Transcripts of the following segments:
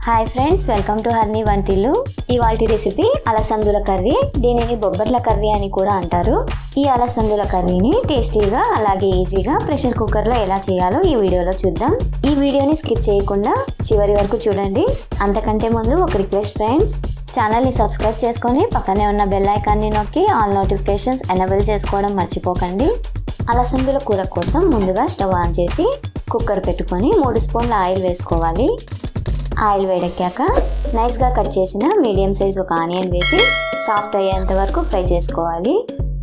hi friends welcome to Harni వంటిల్లు ఇవాల్టి recipe అలసందుల curry దీనిని బొబ్బర్ల కర్రీ అని కూడా అంటారు ఈ అలసందుల కర్రీని టేస్టీగా అలాగే ఈజీగా ప్రెషర్ కుక్కర్లో ఎలా చేయాలో ఈ వీడియోలో చూద్దాం ఈ వీడియోని స్కిప్ చేయకుండా చివరి వరకు చూడండి అంతకంటే ముందు ఒక రిక్వెస్ట్ ఫ్రెండ్స్ ఛానల్ని సబ్స్క్రైబ్ చేసుకొని పక్కనే ఉన్న బెల్ ఐకాన్ని నొక్కి ఆల్ నోటిఫికేషన్స్ ఎనబుల్ చేసుకోవడం మర్చిపోకండి అలసందుల కూర కోసం ముందుగా స్టవ్ ఆన్ చేసి కుక్కర్ పెట్టుకొని మూడు స్పూన్ల ఆయిల్ వేసుకోవాలి ఆయిల్ వేడెక్కాక నైస్గా కట్ చేసిన మీడియం సైజ్ ఒక ఆనియన్ వేసి సాఫ్ట్ అయ్యేంత వరకు ఫ్రై చేసుకోవాలి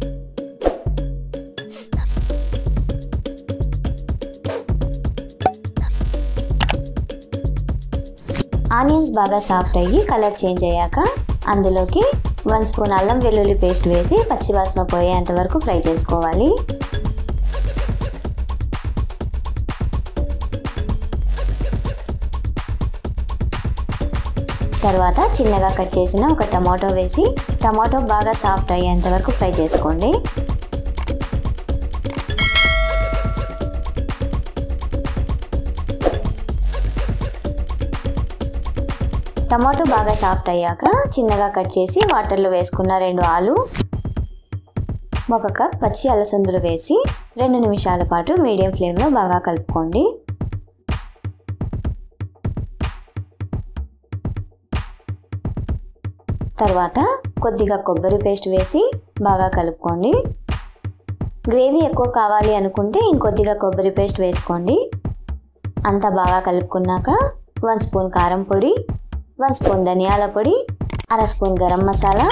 ఆనియన్స్ బాగా సాఫ్ట్ అయ్యి కలర్ చేంజ్ అయ్యాక అందులోకి వన్ స్పూన్ అల్లం వెల్లుల్లి పేస్ట్ వేసి పచ్చివాసన పోయేంత వరకు ఫ్రై చేసుకోవాలి తర్వాత చిన్నగా కట్ చేసిన ఒక టమాటో వేసి టమాటో బాగా సాఫ్ట్ అయ్యేంత వరకు ఫ్రై చేసుకోండి టమాటో బాగా సాఫ్ట్ అయ్యాక చిన్నగా కట్ చేసి వాటర్లో వేసుకున్న రెండు ఆలు ఒక కప్ పచ్చి అలసందులు వేసి రెండు నిమిషాల పాటు మీడియం ఫ్లేమ్లో బాగా కలుపుకోండి తర్వాత కొద్దిగా కొబ్బరి పేస్ట్ వేసి బాగా కలుపుకోండి గ్రేవీ ఎక్కువ కావాలి అనుకుంటే ఇంకొద్దిగా కొబ్బరి పేస్ట్ వేసుకోండి అంతా బాగా కలుపుకున్నాక వన్ స్పూన్ కారం పొడి వన్ స్పూన్ ధనియాల పొడి అర స్పూన్ గరం మసాలా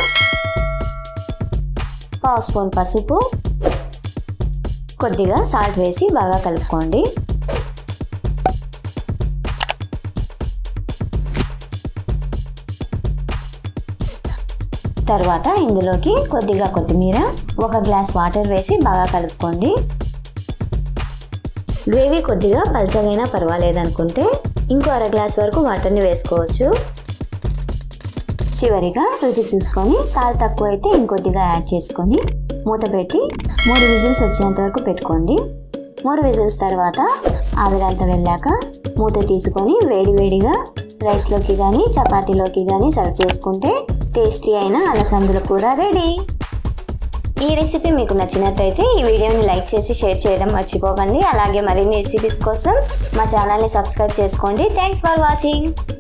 పావు స్పూన్ పసుపు కొద్దిగా సాల్ట్ వేసి బాగా కలుపుకోండి తర్వాత ఇందులోకి కొద్దిగా కొత్తిమీర ఒక గ్లాస్ వాటర్ వేసి బాగా కలుపుకోండి గ్రేవీ కొద్దిగా పల్చగైనా పర్వాలేదనుకుంటే ఇంకో అర గ్లాస్ వరకు వాటర్ని వేసుకోవచ్చు చివరిగా రుచి చూసుకొని సాల్ట్ తక్కువ అయితే ఇంకొద్దిగా యాడ్ చేసుకొని మూత పెట్టి మూడు విజిల్స్ వచ్చేంత వరకు పెట్టుకోండి మూడు విజిల్స్ తర్వాత ఆవిరంతా వెళ్ళాక మూత తీసుకొని వేడి వేడిగా రైస్లోకి కానీ చపాతీలోకి కానీ సర్వ్ చేసుకుంటే టేస్టీ అయిన అలసందుల కూర రెడీ ఈ రెసిపీ మీకు నచ్చినట్టయితే ఈ వీడియోని లైక్ చేసి షేర్ చేయడం మర్చిపోకండి అలాగే మరిన్ని రెసిపీస్ కోసం మా ఛానల్ని సబ్స్క్రైబ్ చేసుకోండి థ్యాంక్స్ ఫర్ వాచింగ్